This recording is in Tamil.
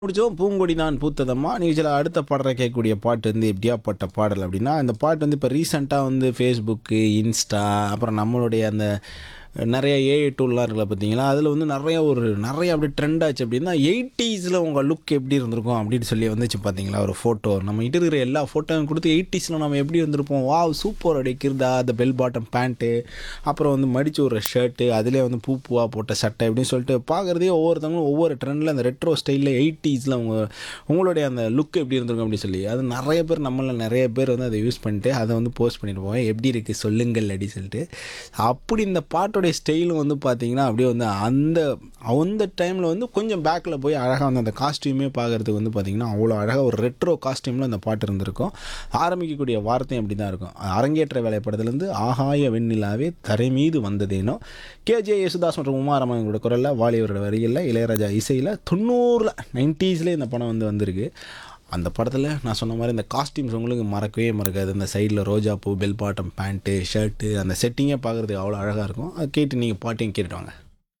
முடிச்சோம் பூங்கொடி நான் பூத்ததம்மா நிகழ்ச்சியில் அடுத்த பாடுற கேட்கக்கூடிய பாட்டு வந்து எப்படியாப்பட்ட பாடல் அப்படின்னா இந்த பாட்டு வந்து இப்போ ரீசெண்டாக வந்து ஃபேஸ்புக்கு இன்ஸ்டா அப்புறம் நம்மளுடைய அந்த நிறைய ஏஐ டூல்லாம் இருக்குல்ல பார்த்தீங்களா அதில் வந்து நிறைய ஒரு நிறைய அப்படி ட்ரெண்ட் ஆச்சு அப்படின்னா எயிட்டிஸில் உங்கள் லுக் எப்படி இருந்திருக்கும் அப்படின்னு சொல்லி வந்துச்சு பார்த்தீங்களா ஒரு ஃபோட்டோ நம்ம கிட்ட இருக்கிற எல்லா ஃபோட்டோவும் கொடுத்து எயிட்டிஸில் நம்ம எப்படி இருந்திருப்போம் வாவ் சூப்பர் அடிக்கிறதா அந்த பெல் பாட்டம் பேண்ட்டு அப்புறம் வந்து மடிச்சு ஒரு ஷர்ட்டு அதிலே வந்து பூ பூவாக போட்ட சட்டை அப்படின்னு சொல்லிட்டு பார்க்குறதே ஒவ்வொருத்தவங்களும் ஒவ்வொரு ட்ரெண்டில் அந்த ரெட்ரோ ஸ்டைலில் எயிட்டிஸில் உங்க உங்களுடைய அந்த லுக் எப்படி இருந்திருக்கும் அப்படின்னு சொல்லி அது நிறைய பேர் நம்மள நிறைய பேர் வந்து அதை யூஸ் பண்ணிட்டு அதை வந்து போஸ்ட் பண்ணிட்டு போவேன் எப்படி இருக்குது சொல்லுங்கள் அப்படின்னு சொல்லிட்டு அப்படி இந்த பாட்டோடைய ஸ்டைலும் வந்து பார்த்தீங்கன்னா அப்படியே வந்து அந்த அந்த டைமில் வந்து கொஞ்சம் பேக்கில் போய் அழகாக வந்து அந்த காஸ்டியூமே பார்க்குறதுக்கு வந்து பார்த்தீங்கன்னா அவ்வளோ அழகாக ஒரு ரெட்ரோ காஸ்டியூமில் அந்த பாட்டு இருந்திருக்கும் ஆரம்பிக்கக்கூடிய வார்த்தையும் அப்படி தான் இருக்கும் அரங்கேற்ற வேலைப்படத்துலேருந்து ஆகாய வெண்ணிலாவே தரை மீது வந்ததேனோ கேஜே யேசுதாஸ் மற்றும் உமாரமங்களோட குரலில் வாலியவரோட வரிகளில் இளையராஜா இசையில் தொண்ணூறில் நைன்ட்டீஸ்லேயே இந்த படம் வந்து வந்திருக்கு அந்த படத்தில் நான் சொன்ன மாதிரி இந்த காஸ்டியூம்ஸ் உங்களுக்கு மறக்கவே மறக்காது அந்த சைடில் ரோஜா பூ பெல் பாட்டம் பேண்ட்டு ஷர்ட்டு அந்த செட்டிங்கே பார்க்குறதுக்கு அவ்வளோ அழகாக இருக்கும் அது கேட்டு நீங்கள் பாட்டையும் கேட்டுட்டு வாங்க